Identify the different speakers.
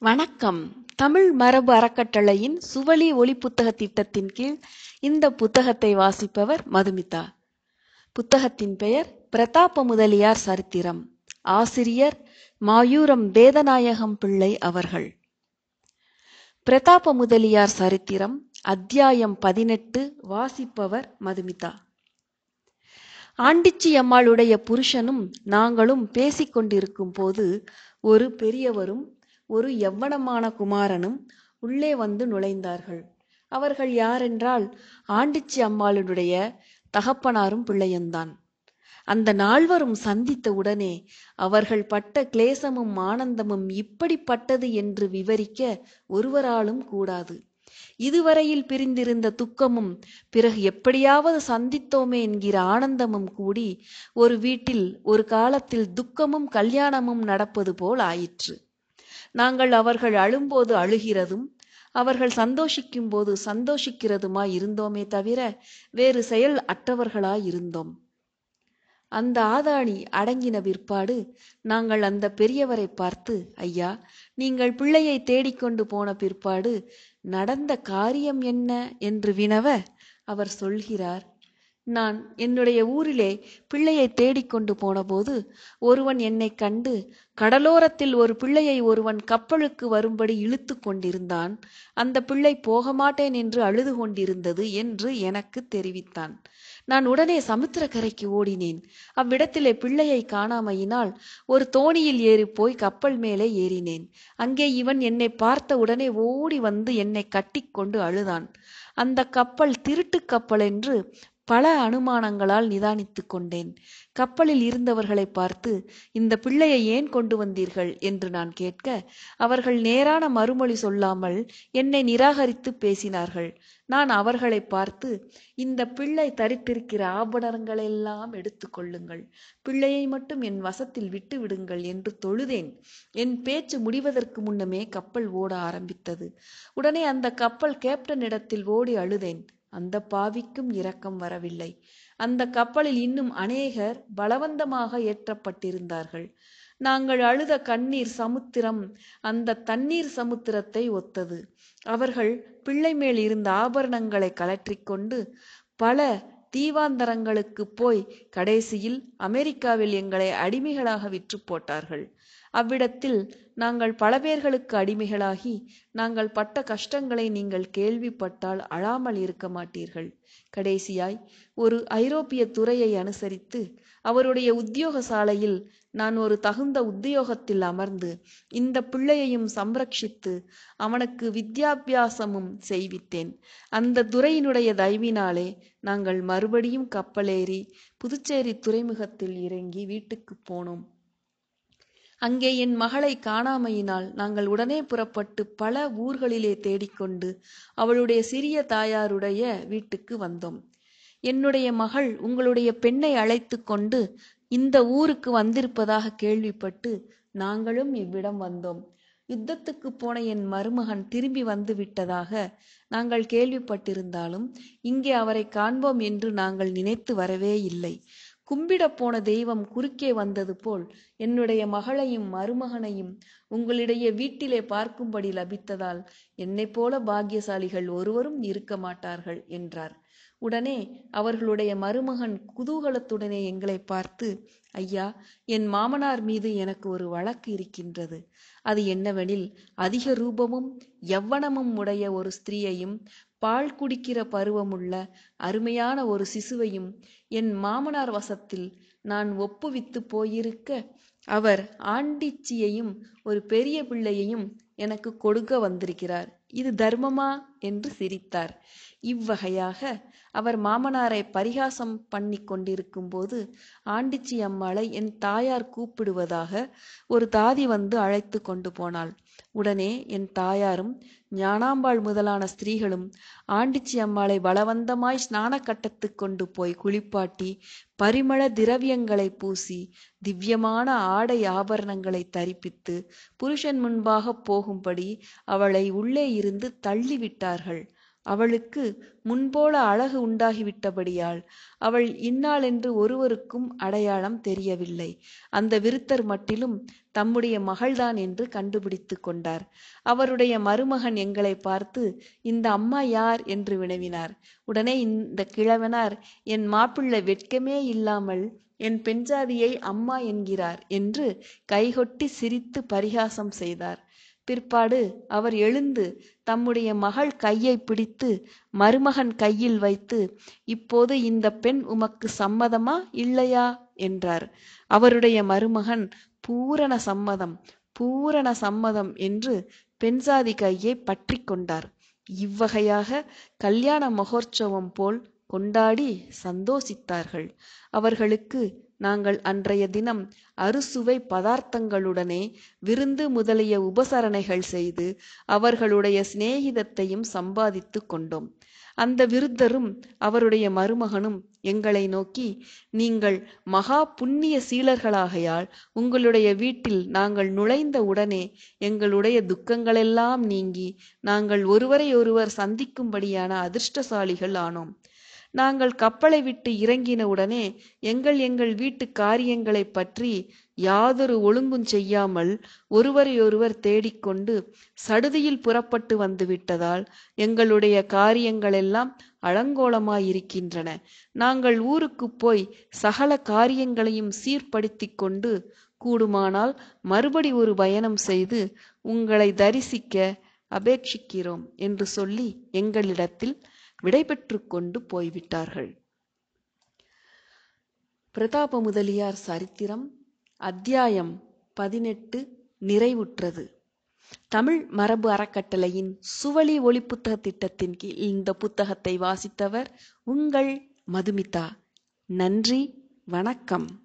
Speaker 1: வணக்கம் தமிழ் மரபு அறக்கட்டளையின் சுவழி ஒலிப்புத்தக திட்டத்தின் கீழ் இந்த புத்தகத்தை வாசிப்பவர் மதுமிதா புத்தகத்தின் பெயர் பிரதாப முதலியார் சரித்திரம் ஆசிரியர் மாயூரம் வேதநாயகம் பிள்ளை அவர்கள் பிரதாப முதலியார் சரித்திரம் அத்தியாயம் பதினெட்டு வாசிப்பவர் மதுமிதா ஆண்டிச்சி அம்மாளுடைய புருஷனும் நாங்களும் பேசிக் கொண்டிருக்கும் போது ஒரு பெரியவரும் ஒரு யவ்வனமான குமாரனும் உள்ளே வந்து நுழைந்தார்கள் அவர்கள் யாரென்றால் ஆண்டிச்சி அம்மாளுடைய தகப்பனாரும் பிள்ளையும்தான் அந்த நால்வரும் சந்தித்த உடனே அவர்கள் பட்ட கிளேசமும் ஆனந்தமும் இப்படிப்பட்டது என்று விவரிக்க ஒருவராலும் கூடாது இதுவரையில் பிரிந்திருந்த துக்கமும் பிறகு எப்படியாவது சந்தித்தோமே என்கிற ஆனந்தமும் கூடி ஒரு வீட்டில் ஒரு காலத்தில் துக்கமும் கல்யாணமும் நடப்பது போல் ஆயிற்று நாங்கள் அவர்கள் அழும்போது அழுகிறதும் அவர்கள் சந்தோஷிக்கும் போது சந்தோஷிக்கிறதுமாய் இருந்தோமே தவிர வேறு செயல் அற்றவர்களாய் இருந்தோம் அந்த ஆதாளி அடங்கின பிற்பாடு நாங்கள் அந்த பெரியவரை பார்த்து ஐயா நீங்கள் பிள்ளையை தேடிக்கொண்டு போன பிற்பாடு நடந்த காரியம் என்ன என்று வினவ அவர் சொல்கிறார் நான் என்னுடைய ஊரிலே பிள்ளையை தேடிக்கொண்டு போனபோது ஒருவன் என்னை கண்டு கடலோரத்தில் ஒரு பிள்ளையை ஒருவன் கப்பலுக்கு வரும்படி இழுத்து கொண்டிருந்தான் அந்த பிள்ளை போக மாட்டேன் என்று அழுது கொண்டிருந்தது என்று எனக்கு தெரிவித்தான் நான் உடனே சமுத்திரக்கரைக்கு ஓடினேன் அவ்விடத்திலே பிள்ளையை காணாமையினால் ஒரு தோணியில் ஏறி போய் கப்பல் மேலே ஏறினேன் அங்கே இவன் என்னை பார்த்த உடனே ஓடி வந்து என்னை கட்டிக்கொண்டு அழுதான் அந்த கப்பல் திருட்டு கப்பல் என்று பல அனுமானங்களால் நிதானித்துக் கொண்டேன் கப்பலில் இருந்தவர்களை பார்த்து இந்த பிள்ளையை ஏன் கொண்டு வந்தீர்கள் என்று நான் கேட்க அவர்கள் நேரான மறுமொழி சொல்லாமல் என்னை நிராகரித்து பேசினார்கள் நான் அவர்களை பார்த்து இந்த பிள்ளை தரித்திருக்கிற ஆபரணங்களெல்லாம் எடுத்துக்கொள்ளுங்கள் பிள்ளையை மட்டும் என் வசத்தில் விட்டு விடுங்கள் என்று தொழுதேன் என் பேச்சு முடிவதற்கு முன்னமே கப்பல் ஓட ஆரம்பித்தது உடனே அந்த கப்பல் கேப்டனிடத்தில் ஓடி அழுதேன் அந்த பாவிக்கும் இரக்கம் வரவில்லை அந்த கப்பலில் இன்னும் அநேகர் பலவந்தமாக ஏற்றப்பட்டிருந்தார்கள் நாங்கள் அழுத கண்ணீர் சமுத்திரம் அந்த தண்ணீர் சமுத்திரத்தை ஒத்தது அவர்கள் பிள்ளை மேல் இருந்த ஆபரணங்களை கலற்றிக்கொண்டு பல தீவாந்தரங்களுக்கு போய் கடைசியில் அமெரிக்காவில் எங்களை அடிமைகளாக விற்று போட்டார்கள் அவ்விடத்தில் நாங்கள் பல பேர்களுக்கு அடிமைகளாகி நாங்கள் பட்ட கஷ்டங்களை நீங்கள் கேள்விப்பட்டால் அழாமல் இருக்க மாட்டீர்கள் கடைசியாய் ஒரு ஐரோப்பிய துறையை அனுசரித்து அவருடைய உத்தியோக சாலையில் நான் ஒரு தகுந்த உத்தியோகத்தில் அமர்ந்து இந்த பிள்ளையையும் சம்ரட்சித்து அவனுக்கு வித்யாபியாசமும் செய்வித்தேன் அந்த துறையினுடைய தயவினாலே நாங்கள் மறுபடியும் கப்பலேறி புதுச்சேரி துறைமுகத்தில் இறங்கி வீட்டுக்கு போனோம் அங்கே என் மகளை காணாமையினால் நாங்கள் உடனே புறப்பட்டு பல ஊர்களிலே தேடிக்கொண்டு அவளுடைய சிறிய தாயாருடைய வீட்டுக்கு வந்தோம் என்னுடைய மகள் உங்களுடைய பெண்ணை அழைத்து கொண்டு இந்த ஊருக்கு வந்திருப்பதாக கேள்விப்பட்டு நாங்களும் இவ்விடம் வந்தோம் யுத்தத்துக்கு போன என் மருமகன் திரும்பி வந்து விட்டதாக நாங்கள் கேள்விப்பட்டிருந்தாலும் இங்கே அவரை காண்போம் என்று நாங்கள் நினைத்து வரவே இல்லை கும்பிடப் போன தெய்வம் குறுக்கே வந்தது போல் என்னுடைய மகளையும் மருமகனையும் உங்களிடையே வீட்டிலே பார்க்கும்படி லபித்ததால் என்னைப் போல பாக்கியசாலிகள் ஒருவரும் இருக்க மாட்டார்கள் என்றார் உடனே அவர்களுடைய மருமகன் குதூகலத்துடனே எங்களை பார்த்து ஐயா என் மாமனார் மீது எனக்கு ஒரு வழக்கு இருக்கின்றது அது என்னவெனில் அதிக ரூபமும் யவ்வனமும் உடைய ஒரு ஸ்திரீயையும் பால் குடிக்கிற பருவமுள்ள அருமையான ஒரு சிசுவையும் என் மாமனார் வசத்தில் நான் ஒப்புவித்து போயிருக்க அவர் ஆண்டிச்சியையும் ஒரு பெரிய பிள்ளையையும் எனக்கு கொடுக்க வந்திருக்கிறார் இது தர்மமா என்று சிரித்தார் இவ்வகையாக அவர் மாமனாரை பரிகாசம் பண்ணி கொண்டிருக்கும் போது ஆண்டிச்சி அம்மாளை என் தாயார் கூப்பிடுவதாக ஒரு தாதி வந்து அழைத்து கொண்டு போனாள் உடனே என் தாயாரும் ஞானாம்பாள் முதலான ஸ்திரீகளும் ஆண்டிச்சி அம்மாளை பலவந்தமாய் ஸ்நான கட்டத்து கொண்டு போய் குளிப்பாட்டி பரிமள திரவியங்களை பூசி திவ்யமான ஆடை ஆபரணங்களை தரிப்பித்து புருஷன் முன்பாக போகும்படி அவளை உள்ளே இருந்து தள்ளிவிட்டார்கள் அவளுக்கு முன்போல அழகு உண்டாகிவிட்டபடியால் அவள் இன்னாளென்று ஒருவருக்கும் அடையாளம் தெரியவில்லை அந்த விருத்தர் மட்டிலும் தம்முடைய மகள்தான் என்று கண்டுபிடித்து கொண்டார் அவருடைய மருமகன் எங்களை பார்த்து இந்த அம்மா யார் என்று வினவினார் உடனே இந்த கிழவனார் என் மாப்பிள்ளை வெட்கமே இல்லாமல் என் பெண்ஜாதியை அம்மா என்கிறார் என்று கைகொட்டி சிரித்து பரிகாசம் செய்தார் பிற்பாடு அவர் எழுந்து தம்முடைய மகள் கையை பிடித்து மருமகன் கையில் வைத்து இப்போது இந்த பெண் உமக்கு சம்மதமா இல்லையா என்றார் அவருடைய மருமகன் பூரண சம்மதம் பூரண சம்மதம் என்று பெண்சாதி கையை பற்றி கொண்டார் இவ்வகையாக கல்யாண மகோற்சவம் போல் கொண்டாடி சந்தோஷித்தார்கள் அவர்களுக்கு நாங்கள் அன்றைய தினம் அறுசுவை பதார்த்தங்களுடனே விருந்து முதலிய உபசரணைகள் செய்து அவர்களுடைய சிநேகிதத்தையும் சம்பாதித்து கொண்டோம் அந்த விருத்தரும் அவருடைய மருமகனும் எங்களை நோக்கி நீங்கள் மகா புண்ணிய சீலர்களாகையால் உங்களுடைய வீட்டில் நாங்கள் நுழைந்த உடனே எங்களுடைய துக்கங்களெல்லாம் நீங்கி நாங்கள் ஒருவரை ஒருவர் சந்திக்கும்படியான அதிர்ஷ்டசாலிகள் ஆனோம் நாங்கள் கப்பலை விட்டு இறங்கின உடனே எங்கள் எங்கள் வீட்டு காரியங்களைப் பற்றி யாதொரு ஒழுங்கும் செய்யாமல் ஒருவரையொருவர் தேடிக்கொண்டு சடுதியில் புறப்பட்டு வந்து விட்டதால் எங்களுடைய காரியங்களெல்லாம் அலங்கோலமாயிருக்கின்றன நாங்கள் ஊருக்குப் போய் சகல காரியங்களையும் சீர்படுத்திக் கொண்டு கூடுமானால் மறுபடி ஒரு பயணம் செய்து உங்களை தரிசிக்க அபேட்சிக்கிறோம் என்று சொல்லி எங்களிடத்தில் விடைபெற்று கொண்டு போய்விட்டார்கள் பிரதாப முதலியார் சரித்திரம் அத்தியாயம் பதினெட்டு நிறைவுற்றது தமிழ் மரபு அறக்கட்டளையின் சுவழி ஒளி புத்தக திட்டத்தின் கீழ் இந்த புத்தகத்தை வாசித்தவர் உங்கள் மதுமிதா நன்றி வணக்கம்